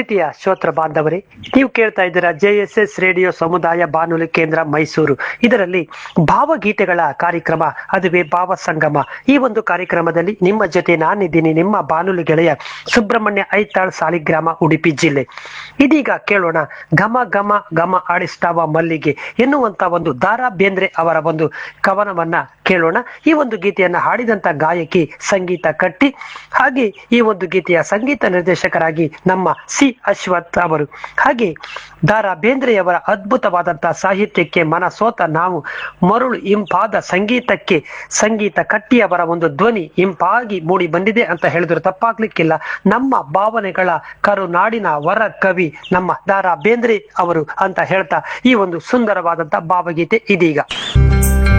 ಪ್ರೀತಿಯ ಶ್ರೋತ್ರ ಬಾಂಧವರೇ ನೀವು ಕೇಳ್ತಾ ಇದ್ದೀರಾ ಜೆ ಎಸ್ ಎಸ್ ರೇಡಿಯೋ ಸಮುದಾಯ ಬಾನುಲಿ ಕೇಂದ್ರ ಮೈಸೂರು ಇದರಲ್ಲಿ ಭಾವಗೀತೆಗಳ ಕಾರ್ಯಕ್ರಮ ಅದುವೇ ಭಾವ ಸಂಗಮ ಈ ಒಂದು ಕಾರ್ಯಕ್ರಮದಲ್ಲಿ ನಿಮ್ಮ ಜೊತೆ ನಾನಿದ್ದೀನಿ ನಿಮ್ಮ ಬಾನುಲಿ ಗೆಳೆಯ ಸುಬ್ರಹ್ಮಣ್ಯ ಐತಾಳ್ ಸಾಲಿಗ್ರಾಮ ಉಡುಪಿ ಜಿಲ್ಲೆ ಇದೀಗ ಕೇಳೋಣ ಘಮ ಘಮ ಘಮ ಆಡಿಸ್ತಾವ ಮಲ್ಲಿಗೆ ಎನ್ನುವಂತ ಒಂದು ದಾರಾ ಬೇಂದ್ರೆ ಅವರ ಒಂದು ಕವನವನ್ನ ಕೇಳೋಣ ಈ ಒಂದು ಗೀತೆಯನ್ನ ಹಾಡಿದಂತ ಗಾಯಕಿ ಸಂಗೀತ ಕಟ್ಟಿ ಹಾಗೆ ಈ ಒಂದು ಗೀತೆಯ ಸಂಗೀತ ನಿರ್ದೇಶಕರಾಗಿ ನಮ್ಮ ಸಿ ಅಶ್ವಥ್ ಅವರು ಹಾಗೆ ದಾರಾ ಬೇಂದ್ರೆಯವರ ಅದ್ಭುತವಾದಂತಹ ಸಾಹಿತ್ಯಕ್ಕೆ ಮನ ಸೋತ ನಾವು ಮರುಳು ಇಂಪಾದ ಸಂಗೀತಕ್ಕೆ ಸಂಗೀತ ಕಟ್ಟಿಯವರ ಒಂದು ಧ್ವನಿ ಇಂಪಾಗಿ ಮೂಡಿ ಬಂದಿದೆ ಅಂತ ಹೇಳಿದ್ರು ತಪ್ಪಾಗ್ಲಿಕ್ಕಿಲ್ಲ ನಮ್ಮ ಭಾವನೆಗಳ ಕರುನಾಡಿನ ವರ ಕವಿ ನಮ್ಮ ದಾರಾ ಬೇಂದ್ರೆ ಅವರು ಅಂತ ಹೇಳ್ತಾ ಈ ಒಂದು ಸುಂದರವಾದಂತಹ ಭಾವಗೀತೆ ಇದೀಗ